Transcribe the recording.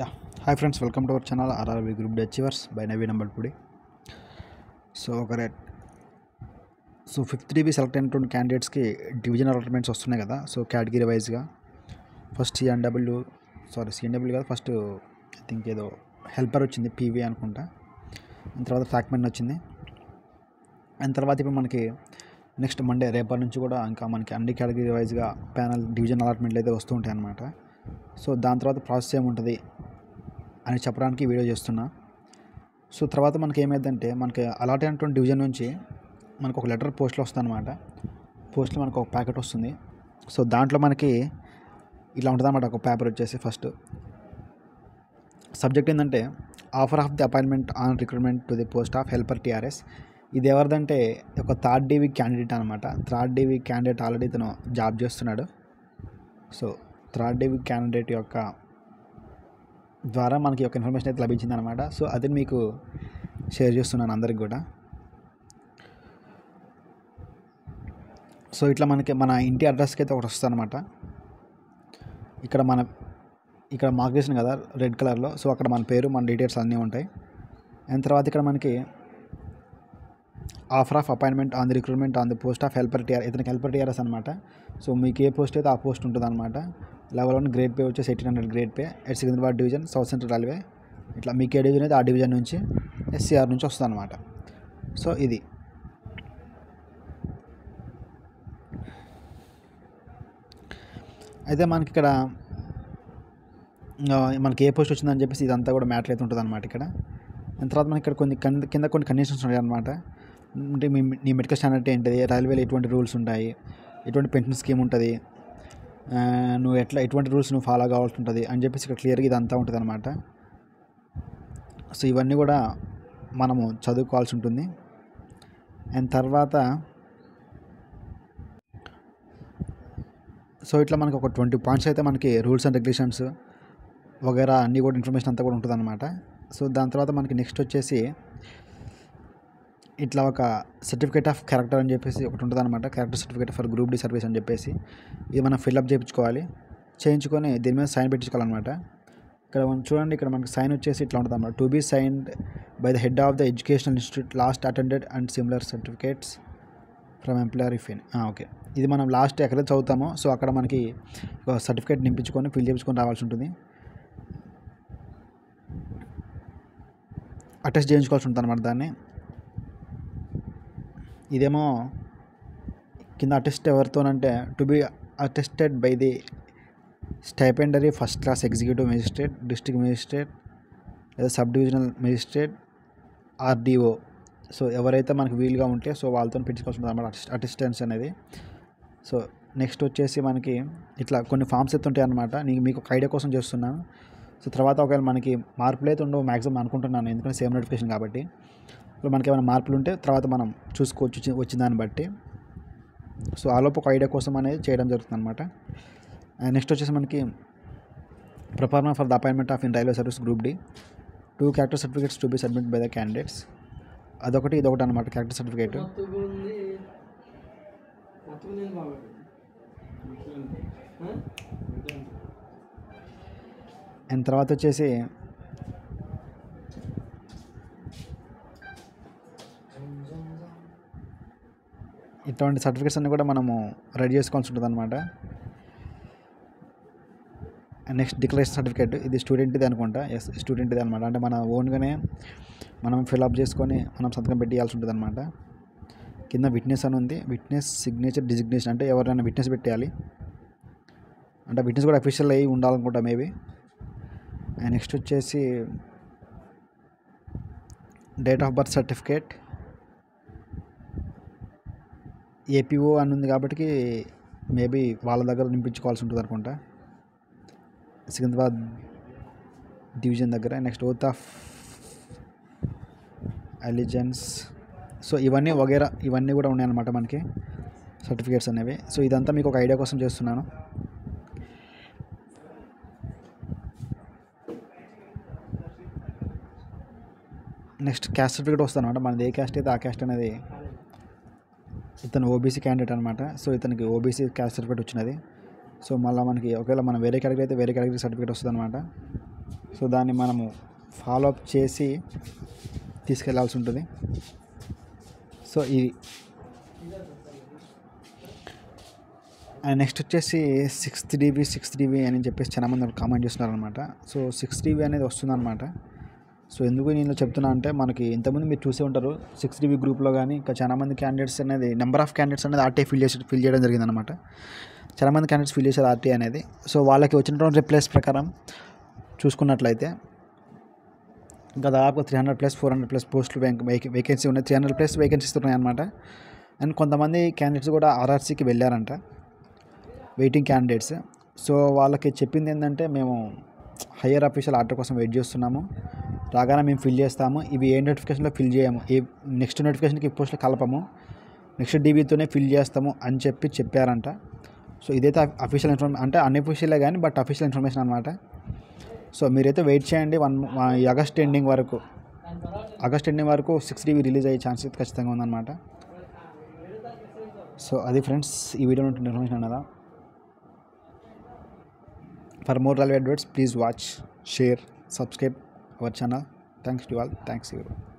yeah hi friends welcome to our channel RRB group D achievers by Naveen Ambalpudi so ఒక రేట్ so fifth DB select అయినటువంటి క్యాండిడేట్స్కి division allotments వస్తున్నాయి కదా so category వైజ్గా ఫస్ట్ సిఎన్డబ్ల్యూ సారీ సిఎన్డబ్ల్యూ కాదు first I think ఏదో helper వచ్చింది పీవీ అనుకుంటా దాని తర్వాత ఫ్యాక్మెన్ వచ్చింది అండ్ తర్వాత ఇప్పుడు మనకి నెక్స్ట్ మండే రేపటి నుంచి కూడా ఇంకా మనకి అన్ని కేటగిరీ వైజ్గా ప్యానల్ డివిజన్ అలాట్మెంట్లు అయితే వస్తూ ఉంటాయి అన్నమాట సో దాని తర్వాత ప్రాసెస్ ఏముంటుంది అని చెప్పడానికి వీడియో చేస్తున్నా సో తర్వాత మనకి ఏమైందంటే మనకి అలాట్ అయినటువంటి డివిజన్ నుంచి మనకు ఒక లెటర్ పోస్ట్లో వస్తుంది అనమాట పోస్ట్లో మనకు ఒక ప్యాకెట్ వస్తుంది సో దాంట్లో మనకి ఇలా ఉంటుంది అనమాట ఒక పేపర్ వచ్చేసి ఫస్ట్ సబ్జెక్ట్ ఏంటంటే offer of the appointment on recruitment to the post of helper TRS ఇది ఎవరిదంటే ఒక థర్డ్ డివి క్యాండిడేట్ అనమాట థర్డ్ డివి క్యాండిడేట్ ఆల్రెడీ ఇతను జాబ్ చేస్తున్నాడు సో థర్డ్ డివి క్యాండిడేట్ యొక్క ద్వారా మనకి ఒక ఇన్ఫర్మేషన్ అయితే లభించింది అనమాట సో అది మీకు షేర్ చేస్తున్నాను అందరికి కూడా సో ఇట్లా మనకి మన ఇంటి అడ్రస్కి అయితే ఒకటి వస్తుంది అనమాట ఇక్కడ మన ఇక్కడ మార్క్ చేసిన కదా రెడ్ కలర్లో సో అక్కడ మన పేరు మన డీటెయిల్స్ అన్నీ ఉంటాయి అండ్ తర్వాత ఇక్కడ మనకి offer of appointment on the recruitment on the post of helper TR ఇతనికి హెల్పర్ టీఆర్ఎస్ అనమాట సో మీకు ఏ పోస్ట్ అయితే ఆ పోస్ట్ ఉంటుంది అనమాట లెవెల్ వన్ గ్రేడ్ పే వచ్చేసి eighteen hundred grade pay at Secunderabad division south central railway ఇట్లా మీకు ఏ డివిజన్ అయితే ఆ డివిజన్ నుంచి ఎస్సీఆర్ నుంచి వస్తుంది అనమాట సో ఇది అయితే మనకి ఇక్కడ ఆ, మనకి ఏ పోస్ట్ వచ్చిందని చెప్పేసి ఇదంతా కూడా మ్యాటర్ అయితే ఉంటుంది అనమాట ఇక్కడ దాని తర్వాత మనకి ఇక్కడ కొన్ని కింద కింద కొన్ని కండిషన్స్ ఉంటాయి అనమాట అంటే మీ నీ మెడికల్ స్టాండర్డ్ ఏంటిది రైల్వేలో ఎటువంటి రూల్స్ ఉంటాయి ఎటువంటి పెన్షన్ స్కీమ్ ఉంటుంది ఆ, నువ్వు ఎట్లా ఎటువంటి రూల్స్ నువ్వు ఫాలో కావాల్సి ఉంటుంది అని చెప్పేసి ఇక్కడ క్లియర్గా ఇదంతా ఉంటుంది అనమాట సో ఇవన్నీ కూడా మనము చదువుకోవాల్సి ఉంటుంది అండ్ తర్వాత సో ఇట్లా మనకి ఒక ట్వంటీ పాయింట్స్ అయితే మనకి రూల్స్ అండ్ రెగ్యులేషన్స్ వగేరా అన్నీ కూడా ఇన్ఫర్మేషన్ అంతా కూడా ఉంటుంది అనమాట సో దాని తర్వాత మనకి నెక్స్ట్ వచ్చేసి ఇట్లా ఒక సర్టిఫికేట్ ఆఫ్ క్యారెక్టర్ అని చెప్పేసి ఒకటి ఉంటుంది అనమాట character certificate for group D service అని చెప్పేసి ఇది మనం ఫిల్అప్ చేయించుకోవాలి చేయించుకొని దీని మీద సైన్ పెట్టించుకోవాలన్నమాట ఇక్కడ మనం చూడండి ఇక్కడ మనకి సైన్ వచ్చేసి ఇట్లా ఉంటుంది అనమాట to be signed by the head of the educational institute last attended and similar certificates from employer if in okay ఇది మనం లాస్ట్ ఎక్కడైతే చదువుతామో సో అక్కడ మనకి ఒక సర్టిఫికేట్ నింపించుకొని ఫిల్ చేయించుకొని రావాల్సి ఉంటుంది అటెస్ట్ చేయించుకోవాల్సి ఉంటుంది అనమాట దాన్ని ఇదేమో కింద అటెస్ట్ ఎవరితోనంటే to be attested by the stipendiary first class executive magistrate district magistrate లేదా sub divisional magistrate RDO so ఎవరైతే మనకు వీలుగా ఉంటే సో వాళ్ళతో పెట్టించుకోవాల్సి ఉంటుంది అనమాట అసిస్టెన్స్ అనేది సో నెక్స్ట్ వచ్చేసి మనకి ఇట్లా కొన్ని ఫామ్స్ అయితే ఉంటాయి అనమాట నీకు మీకు ఒక ఐడియా కోసం చేస్తున్నాను సో తర్వాత ఒకవేళ మనకి మార్పులు అయితే ఉండవు మ్యాక్సిమం అనుకుంటున్నాను ఎందుకంటే సేమ్ నోటిఫికేషన్ కాబట్టి సో మనకి ఏమైనా మార్పులు ఉంటే తర్వాత మనం చూసుకోవచ్చు వచ్చి- వచ్చిన దాన్ని బట్టి సో ఆలోపు ఒక ఐడియా కోసం అనేది చేయడం జరుగుతుంది అనమాట నెక్స్ట్ వచ్చేసి మనకి proforma for the appointment of in railway service group D two character certificates to be submit by the candidates అదొకటి ఇదొకటి అనమాట క్యారెక్టర్ సర్టిఫికేట్ మొత్తం ఉంది మొత్తం నేను బాగుంది అండ్ తర్వాత వచ్చేసి ఇటువంటి సర్టిఫికేట్స్ అన్ని కూడా మనము రెడీ చేసుకోవాల్సి ఉంటుంది అనమాట నెక్స్ట్ డిక్లరేషన్ సర్టిఫికేట్ ఇది స్టూడెంట్ది అనుకుంటా ఎస్ స్టూడెంట్ది అనమాట అంటే మన ఓన్గానే మనం ఫిల్అప్ చేసుకొని మనం సంతకం పెట్టేయాల్సి ఉంటుంది అనమాట కింద విట్నెస్ అని ఉంది విట్నెస్ సిగ్నేచర్ డిజిగ్నేషన్ అంటే ఎవరైనా విట్నెస్ పెట్టేయాలి అంటే విట్నెస్ కూడా అఫీషియల్ అయ్యి ఉండాలనుకుంటా మేబీ అండ్ నెక్స్ట్ వచ్చేసి date of birth certificate APO అని ఉంది కాబట్టి మేబీ వాళ్ళ దగ్గర నింపించుకోవాల్సి ఉంటుంది అనుకుంటా సికింద్రాబాద్ డివిజన్ దగ్గర next oath of allegiance so ఇవన్నీ వగేరా ఇవన్నీ కూడా ఉన్నాయన్నమాట మనకి సర్టిఫికేట్స్ అనేవి సో ఇదంతా మీకు ఒక ఐడియా కోసం చేస్తున్నాను నెక్స్ట్ క్యాస్ట్ సర్టిఫికేట్ వస్తుంది అనమాట మనది ఏ క్యాస్ట్ అయితే ఆ క్యాస్ట్ అనేది ఇతను ఓబీసీ క్యాండిడేట్ అనమాట సో ఇతనికి ఓబీసీ క్యాస్ట్ సర్టిఫికేట్ వచ్చినది సో మళ్ళీ మనకి ఒకవేళ మనం వేరే కేటగిరీ అయితే వేరే కేటగిరీ సర్టిఫికేట్ వస్తుంది అనమాట సో దాన్ని మనము ఫాలో అప్ చేసి తీసుకెళ్లాల్సి ఉంటుంది సో ఇది అండ్ నెక్స్ట్ వచ్చేసి సిక్స్ డీబీ సిక్స్ డీబీ అని చెప్పేసి చాలా మంది కామెంట్ చేస్తున్నారు అనమాట సో సిక్స్ డీబీ అనేది వస్తుందన్నమాట సో ఎందుకు నేను చెప్తున్నా అంటే మనకి ఇంతకుముందు మీరు చూసే ఉంటారు సిక్స్ డీబీ గ్రూప్లో కానీ ఇంకా చాలా మంది క్యాండిడేట్స్ అనేది నెంబర్ ఆఫ్ క్యాండిడేట్స్ అనేది ఆర్టీ ఫిల్ చేసి ఫిల్ చేయడం జరిగిందనమాట చాలా మంది క్యాండిడేట్స్ ఫిల్ చేశారు ఆర్టీ అనేది సో వాళ్ళకి వచ్చినటువంటి రిప్లేస్ ప్రకారం చూసుకున్నట్లయితే ఇంకా దాదాపు three hundred plus four hundred plus పోస్టులు వేకెన్సీ ఉన్నాయి త్రీ హండ్రెడ్ ప్లస్ వేకెన్సీస్ ఉన్నాయి అనమాట అండ్ కొంతమంది క్యాండిడేట్స్ కూడా ఆర్ఆర్సీకి వెళ్ళారంట వెయిటింగ్ క్యాండిడేట్స్ సో వాళ్ళకి చెప్పింది ఏంటంటే మేము హయ్యర్ అఫీషియల్ ఆర్డర్ కోసం వెయిట్ చేస్తున్నాము రాగానే మేము ఫిల్ చేస్తాము ఇవి ఏ నోటిఫికేషన్లో ఫిల్ చేయము ఏ నెక్స్ట్ నోటిఫికేషన్కి ఈ పోస్టులు కలపము నెక్స్ట్ డీబీతోనే ఫిల్ చేస్తాము అని చెప్పి చెప్పారంట సో ఇదైతే అఫీషియల్ ఇన్ఫర్మేషన్ అంటే అన్అఫీషియలే కానీ బట్ అఫీషియల్ ఇన్ఫర్మేషన్ అనమాట సో మీరైతే వెయిట్ చేయండి వన్ ఈ ఆగస్ట్ ఎండింగ్ వరకు ఆగస్ట్ ఎండింగ్ వరకు సిక్స్ డీబీ రిలీజ్ అయ్యే ఛాన్స్ అయితే ఖచ్చితంగా ఉందన్నమాట సో అది ఫ్రెండ్స్ ఈ వీడియో ఉంటుంది ఇన్ఫర్మేషన్ అన్నదా for more relevant updates please watch share subscribe our channel thanks to all thanks you